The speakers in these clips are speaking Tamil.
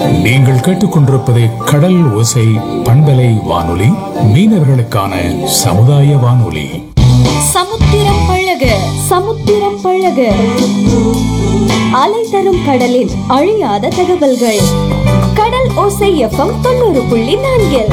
நீங்கள் கேட்டுக்கொண்டிருப்பது கடல் ஓசை பண்பலை வானொலி மீனவர்களுக்கான சமுதாய வானொலி சமுத்திரம் பழக சமுத்திரம் பழக அலை தரும் கடலின் அழியாத தகவல்கள் கடல் ஓசை எஃப்எம் தொண்ணூறு புள்ளி நான்கில்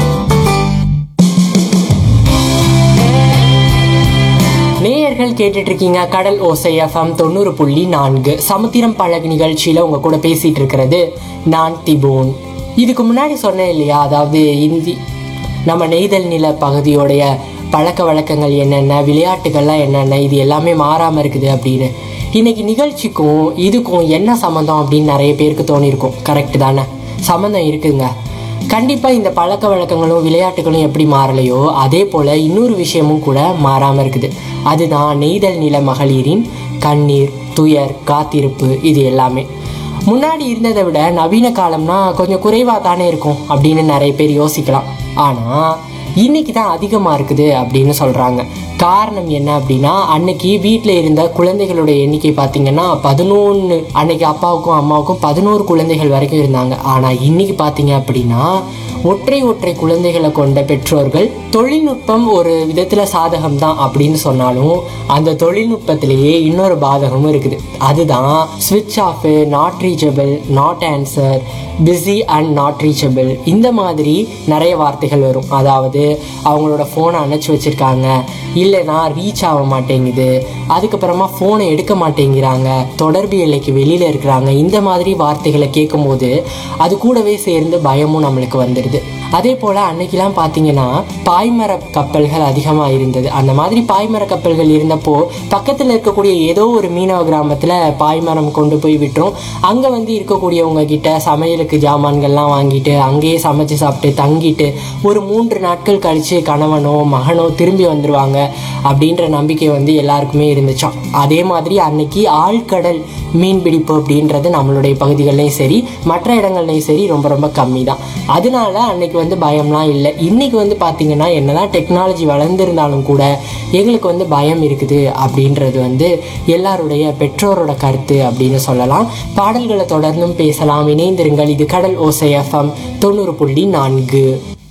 நேயர்கள் கேட்டுட்டு இருக்கீங்க கடல் ஓசை எஃப்எம் தொண்ணூறு புள்ளி நான்கு சமுத்திரம் பழகு நிகழ்ச்சியில உங்க கூட பேசிட்டு இருக்கிறது நான் திபோன் இதுக்கு முன்னாடி சொன்னேன் இல்லையா அதாவது இந்தி நம்ம நெய்தல் நில பகுதியோடைய பழக்க வழக்கங்கள் என்னென்ன விளையாட்டுகள்லாம் என்னென்ன இது எல்லாமே மாறாம இருக்குது அப்படின்னு இன்னைக்கு நிகழ்ச்சிக்கும் இதுக்கும் என்ன சம்மந்தம் அப்படின்னு நிறைய பேருக்கு தோணியிருக்கும் கரெக்ட் தானே சம்மந்தம் இருக்குங்க கண்டிப்பா இந்த பழக்க வழக்கங்களும் விளையாட்டுகளும் எப்படி மாறலையோ அதே போல இன்னொரு விஷயமும் கூட மாறாம இருக்குது அதுதான் நெய்தல் நில மகளிரின் கண்ணீர் துயர் காத்திருப்பு இது எல்லாமே முன்னாடி இருந்ததை விட நவீன காலம்னா கொஞ்சம் குறைவாக தானே இருக்கும் அப்படின்னு நிறைய பேர் யோசிக்கலாம் ஆனால் இன்னைக்கு தான் அதிகமாக இருக்குது அப்படின்னு சொல்கிறாங்க காரணம் என்ன அப்படின்னா அன்னைக்கு வீட்டில் இருந்த குழந்தைகளோட எண்ணிக்கை பார்த்தீங்கன்னா பதினொன்று அன்னைக்கு அப்பாவுக்கும் அம்மாவுக்கும் பதினோரு குழந்தைகள் வரைக்கும் இருந்தாங்க ஆனால் இன்னைக்கு பார்த்தீங்க அப்படின்னா ஒற்றை ஒற்றை குழந்தைகளை கொண்ட பெற்றோர்கள் தொழில்நுட்பம் ஒரு விதத்தில் சாதகம் தான் அப்படின்னு சொன்னாலும் அந்த தொழில்நுட்பத்திலேயே இன்னொரு பாதகமும் இருக்குது அதுதான் ஸ்விட்ச் off not reachable not answer busy and not reachable இந்த மாதிரி நிறைய வார்த்தைகள் வரும் அதாவது அவங்களோட ஃபோனை அணைச்சி வச்சிருக்காங்க இல்லைன்னா ரீச் ஆக மாட்டேங்குது அதுக்கப்புறமா ஃபோனை எடுக்க மாட்டேங்கிறாங்க தொடர்பு எல்லைக்கு வெளியில் இருக்கிறாங்க இந்த மாதிரி வார்த்தைகளை கேட்கும்போது அது கூடவே சேர்ந்து பயமும் நம்மளுக்கு வந்துடுது அதே போல் அன்னைக்கெல்லாம் பார்த்தீங்கன்னா பாய்மர கப்பல்கள் அதிகமாக இருந்தது அந்த மாதிரி பாய்மர கப்பல்கள் இருந்தப்போ பக்கத்தில் இருக்கக்கூடிய ஏதோ ஒரு மீனவ கிராமத்தில் பாய்மரம் கொண்டு போய் விட்டுரும் அங்கே வந்து இருக்கக்கூடியவங்க கிட்ட சமையலுக்கு ஜாமான்கள்லாம் வாங்கிட்டு அங்கேயே சமைச்சு சாப்பிட்டு தங்கிட்டு ஒரு மூன்று நாட்கள் கழித்து கணவனோ மகனோ திரும்பி வந்துடுவாங்க அப்படின்ற நம்பிக்கை வந்து எல்லாருக்குமே இருந்துச்சாம் அதே மாதிரி அன்னைக்கு ஆழ்கடல் மீன்பிடிப்பு அப்படின்றது நம்மளுடைய பகுதிகள்லையும் சரி மற்ற இடங்கள்லையும் சரி ரொம்ப ரொம்ப கம்மி தான் அதனால அன்னைக்கு வந்து பயம்லாம் இல்லை இன்னைக்கு வந்து பார்த்தீங்கன்னா என்னதான் டெக்னாலஜி வளர்ந்துருந்தாலும் கூட எங்களுக்கு வந்து பயம் இருக்குது அப்படின்றது வந்து எல்லாருடைய பெற்றோரோட கருத்து அப்படின்னு சொல்லலாம் பாடல்களை தொடர்ந்தும் பேசலாம் இணைந்திருங்கள் இது கடல் ஓசை எஃப்எம் தொண்ணூறு புள்ளி நான்கு